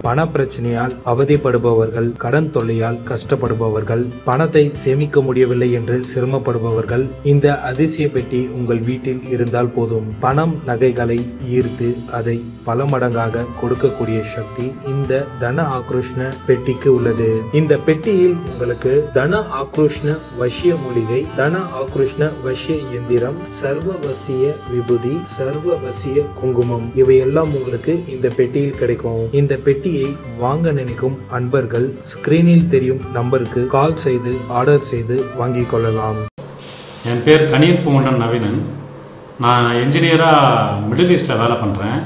பண பிரச்சனையால் அவதிப்படுபவர்கள் கடன் தொல்லையால் கஷ்டப்படுபவர்கள் பணத்தை சேமிக்க முடியவில்லை என்று சிரமப்படுபவர்கள் இந்த அதிசய பெட்டி உங்கள் வீட்டில் இருந்தால் போதும் பணம் நகைகளை ஈர்த்து அதை பல மடங்காக கொடுக்கக்கூடிய சக்தி இந்த தன ஆக்ரோஷ்ண பெட்டிக்கு உள்ளது இந்த பெட்டியில் உங்களுக்கு தன ஆக்ரோஷ்ண வசிய மூலிகை தன ஆக்ரோஷ்ண வசிய இயந்திரம் சர்வவசிய விபூதி சர்வவசிய குங்குமம் இவையெல்லாம் உங்களுக்கு இந்த பெட்டியில் கிடைக்கும் இந்த பெட்டியை வாங்க நினைக்கும் அன்பர்கள் ஸ்கிரீனில் தெரியும் நம்பருக்கு கால் செய்து ஆர்டர் செய்து வாங்கிக் கொள்ளலாம் என் பேர் கணியன் பூங்கண்டன் நவீனன் நான் என்ஜினியராக மிடில் ஈஸ்டில் வேலை பண்ணுறேன்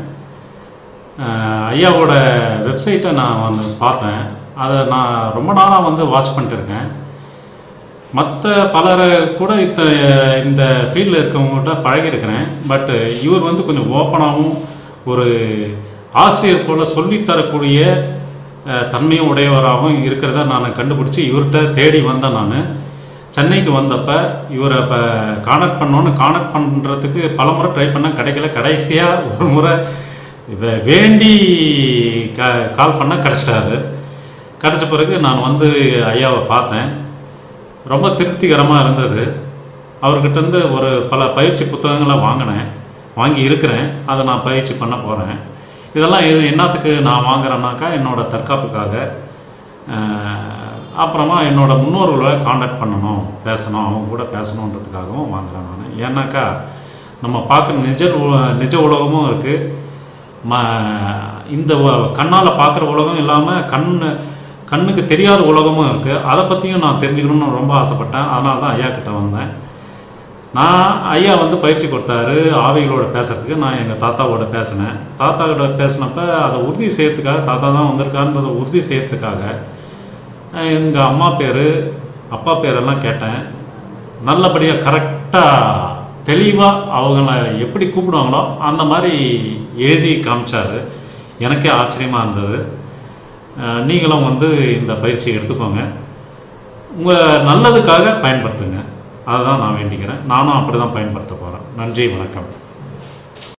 ஐயாவோட வெப்சைட்டை நான் வந்து பார்த்தேன் அதை நான் ரொம்ப நாளாக வந்து வாட்ச் பண்ணிட்டு இருக்கேன் மற்ற பலரை கூட இந்த இந்த ஃபீல்டில் இருக்கவங்ககிட்ட பழகியிருக்கிறேன் பட் இவர் வந்து கொஞ்சம் ஓப்பனாகவும் ஒரு ஆசிரியர் போல் சொல்லித்தரக்கூடிய அஹ், தன்மையும் உடையவராகவும் இருக்கிறத நான் கண்டுபிடிச்சி இவர்கிட்ட தேடி வந்தேன் நான் சென்னைக்கு வந்தப்போ இவரை இப்போ கானக்ட் பண்ணோன்னு கானக்ட் பண்ணுறதுக்கு பல முறை ட்ரை பண்ண கிடைக்கல கடைசியாக ஒரு முறை வே- வேண்டி க கால் பண்ணால் கிடச்சிட்டாரு கிடச்ச பிறகு நான் வந்து ஐயாவை பார்த்தேன் ரொம்ப திருப்திகரமாக இருந்தது அவர்கிட்ட இருந்து ஒரு பல பயிற்சி புத்தகங்களை வாங்கினேன் வாங்கி இருக்கிறேன் அதை நான் பயிற்சி பண்ண போகிறேன் இதெல்லாம் எது என்னத்துக்கு நான் வாங்குறேன்னாக்கா என்னோட தற்காப்புக்காக அஹ், அப்புறமா என்னோட முன்னோர்களை காண்டாக்ட் பண்ணணும் பேசணும் அவங்க கூட பேசணுன்றதுக்காகவும் வாங்குறேன் நான் ஏன்னாக்கா நம்ம பார்க்குற நிஜ உ- நிஜ உலகமும் இருக்குது ம இந்த கண்ணால் பார்க்குற உலகம் இல்லாமல் கண் கண்ணுக்கு தெரியாத உலகமும் இருக்குது அதை பற்றியும் நான் தெரிஞ்சுக்கணும்னு ரொம்ப ஆசைப்பட்டேன் அதனால தான் ஐயா கிட்ட வந்தேன் நான் ஐயா வந்து பயிற்சி கொடுத்தாரு ஆவிகளோட பேசுறதுக்கு நான் எங்கள் தாத்தாவோட பேசினேன் தாத்தாவோட பேசினப்ப அதை உறுதி செய்யறதுக்காக தாத்தா தான் வந்திருக்கான்றதை உறுதி செய்யறதுக்காக எங்கள் அம்மா பேர் அப்பா பேரெல்லாம் கேட்டேன் நல்லபடியாக கரெக்டாக தெளிவாக அவங்கள எப்படி கூப்பிடுவாங்களோ அந்த மாதிரி எழுதி காமிச்சாரு எனக்கே ஆச்சரியமாக இருந்தது அஹ் நீங்களும் வந்து இந்த பயிற்சியை எடுத்துக்கோங்க உங்கள் நல்லதுக்காக பயன்படுத்துங்க அதை தான் நான் வேண்டிக்கிறேன் நானும் அப்படி தான் பயன்படுத்த போகிறேன் நன்றி வணக்கம்